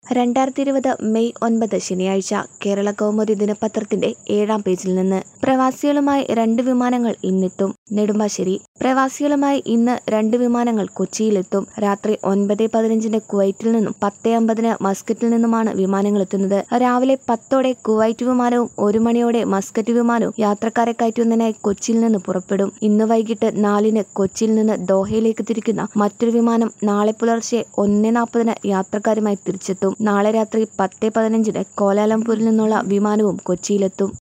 രണ്ടായിരത്തി ഇരുപത് മെയ് ഒൻപത് ശനിയാഴ്ച കേരള കൗമുദി ദിനപത്രത്തിന്റെ ഏഴാം പേജിൽ നിന്ന് പ്രവാസികളുമായി രണ്ട് വിമാനങ്ങൾ ഇന്നെത്തും നെടുമ്പാശ്ശേരി പ്രവാസികളുമായി ഇന്ന് രണ്ട് വിമാനങ്ങൾ കൊച്ചിയിലെത്തും രാത്രി ഒൻപത് പതിനഞ്ചിന് കുവൈറ്റിൽ നിന്നും പത്ത് അമ്പതിന് മസ്കറ്റിൽ നിന്നുമാണ് വിമാനങ്ങൾ എത്തുന്നത് രാവിലെ പത്തോടെ കുവൈറ്റ് വിമാനവും ഒരു മണിയോടെ മസ്കറ്റ് വിമാനവും യാത്രക്കാരെ കയറ്റുന്നതിനായി കൊച്ചിയിൽ നിന്ന് പുറപ്പെടും ഇന്ന് വൈകിട്ട് നാലിന് കൊച്ചിയിൽ നിന്ന് ദോഹയിലേക്ക് തിരിക്കുന്ന മറ്റൊരു വിമാനം നാളെ പുലർച്ചെ ഒന്ന് നാൽപ്പതിന് യാത്രക്കാരുമായി തിരിച്ചെത്തും നാളെ രാത്രി പത്ത് പതിനഞ്ചിന് കോലാലംപൂരിൽ നിന്നുള്ള വിമാനവും കൊച്ചിയിലെത്തും